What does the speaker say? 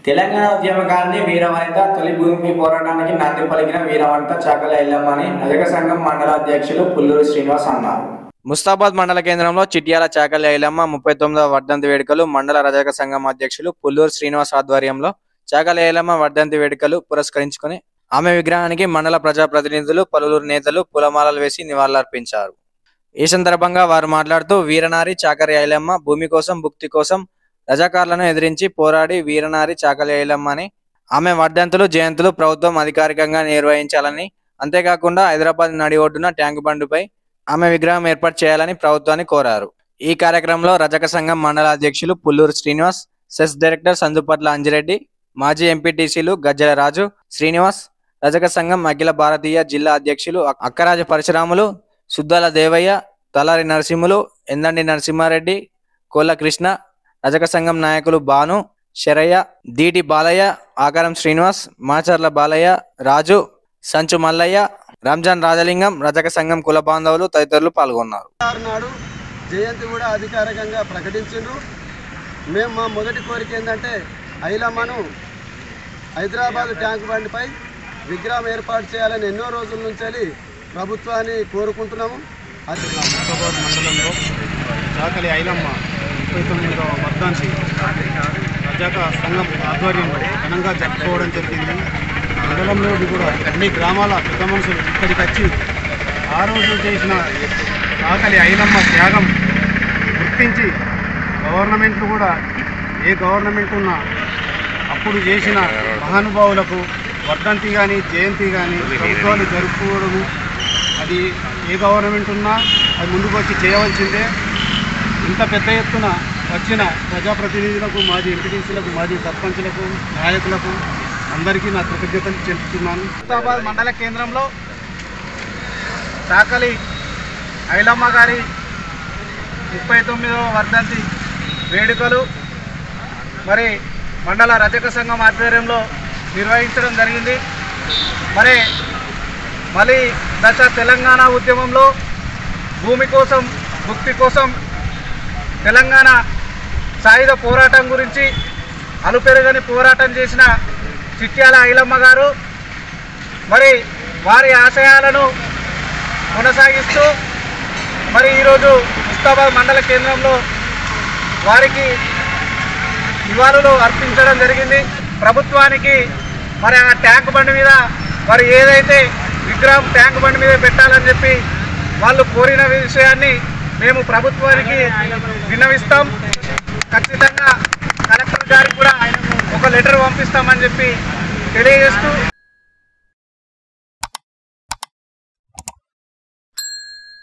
తెలంగాణ ఉద్యమకారిణి వీరవనిత తొలి భూమి పోరాటానికి నాంది పలికిన వీరవనిత చాకలి ఎల్లమ్మని రజక సంఘం మండల అధ్యక్షులు పుల్లూరు శ్రీనివాస్ అన్నారు ముస్తాబాద్ మండల కేంద్రంలో చిట్యాల చాకలి ఐలమ్మ ముప్పై తొమ్మిదవ వర్ధంతి వేడుకలు మండల రజక సంఘం అధ్యక్షులు పుల్లూరు శ్రీనివాస్ ఆధ్వర్యంలో చాకలి ఐలమ్మ వర్ధంతి వేడుకలు పురస్కరించుకుని ఆమె విగ్రహానికి మండల ప్రజాప్రతినిధులు పలువురు నేతలు పూలమాలలు వేసి నివాళులర్పించారు ఈ సందర్భంగా వారు మాట్లాడుతూ వీరనారి చాకరి ఐలమ్మ భూమి కోసం భుక్తి కోసం రజాకారులను ఎదిరించి పోరాడి వీరనారి చాకలి ఐలమ్మ అని ఆమె వర్ధంతులు జయంతులు ప్రభుత్వం అధికారికంగా నిర్వహించాలని అంతేకాకుండా హైదరాబాద్ నడి ఒడ్డున ట్యాంకు బండుపై ఆమె విగ్రహం ఏర్పాటు చేయాలని ప్రభుత్వాన్ని కోరారు ఈ కార్యక్రమంలో రజక సంఘం మండల అధ్యక్షులు పుల్లూరు శ్రీనివాస్ సెస్ డైరెక్టర్ సందుపట్ల అంజిరెడ్డి మాజీ ఎంపీటీసీలు గజ్జల రాజు శ్రీనివాస్ రజక సంఘం అఖిల భారతీయ జిల్లా అధ్యక్షులు అక్- అక్కరాజ పరశురాములు సుద్దాల దేవయ్య తలారి నరసింహులు ఎందండి నరసింహారెడ్డి కోళ్ళ కృష్ణ రజక సంఘం నాయకులు భాను శరయ్య దీటి బాలయ్య ఆకారం శ్రీనివాస్ మాచర్ల బాలయ్య రాజు సంచు మల్లయ్య రంజాన్ రాజలింగం రజక సంఘం కుల బాంధవులు తదితరులు పాల్గొన్నారు ఆరు నాడు జయంతి కూడా అధికారికంగా ప్రకటించిండ్రు మేము మా మొదటి కోరిక ఏంటంటే ఐలమ్మను హైదరాబాద్ ట్యాంక్ బండిపై విగ్రహం ఏర్పాటు చేయాలని ఎన్నో రోజుల నుంచి ప్రభుత్వాన్ని కోరుకుంటున్నాము అది హైదరాబాద్ మండలంలో చాకలి ఐలమ్మ ముప్పై తొమ్మిదవ వర్ధాంతి రజాక సంఘం ఆధ్వర్యంలో ఘనంగా జరుపుకోవడం జరిగింది మండలంలోని కూడా అన్ని గ్రామాల పెద్ద మనుషులు ఇక్కడికి వచ్చి ఆ రోజు చేసిన చాకలి ఐలమ్మ త్యాగం గుర్తించి గవర్నమెంట్లు కూడా ఏ గవర్నమెంట్ ఉన్నా అప్పుడు చేసిన మహానుభావులకు వర్ధంతి కానీ జయంతి కానీ ప్రభుత్వాలు జరుపుకోవడము అది ఏ గవర్నమెంట్ ఉన్నా అది ముందుకు వచ్చి చేయవలసిందే ఇంత పెద్ద ఎత్తున వచ్చిన ప్రజాప్రతినిధులకు మాజీ ఎంపీటీసీలకు మాజీ సర్పంచులకు నాయకులకు అందరికీ నా కృతజ్ఞతలు చెల్లిస్తున్నాను హైదరాబాద్ మండల కేంద్రంలో చాకలి ఐలమ్మ గారి ముప్పై తొమ్మిదవ వర్ధంతి వేడుకలు మరి మండల రజక సంఘం ఆధ్వర్యంలో నిర్వహించడం జరిగింది మరి మళ్ళీ దశ తెలంగాణ ఉద్యమంలో భూమి కోసం ముక్తి కోసం తెలంగాణ సాయుధ పోరాటం గురించి అలుపెరగని పోరాటం చేసిన చిట్యాల ఐలమ్మ గారు మరి వారి ఆశయాలను కొనసాగిస్తూ మరి ఈరోజు ముస్తాబాద్ మండల కేంద్రంలో వారికి నివాళులు అర్పించడం జరిగింది ప్రభుత్వానికి మరి ఆ ట్యాంక్ బండి మీద మరి ఏదైతే విగ్రహం ట్యాంక్ బండి మీద పెట్టాలని చెప్పి వాళ్ళు కోరిన విషయాన్ని మేము ప్రభుత్వానికి విన్నవిస్తాం ఖచ్చితంగా కలెక్టర్ గారికి కూడా ఒక లెటర్ పంపిస్తామని చెప్పి తెలియజేస్తూ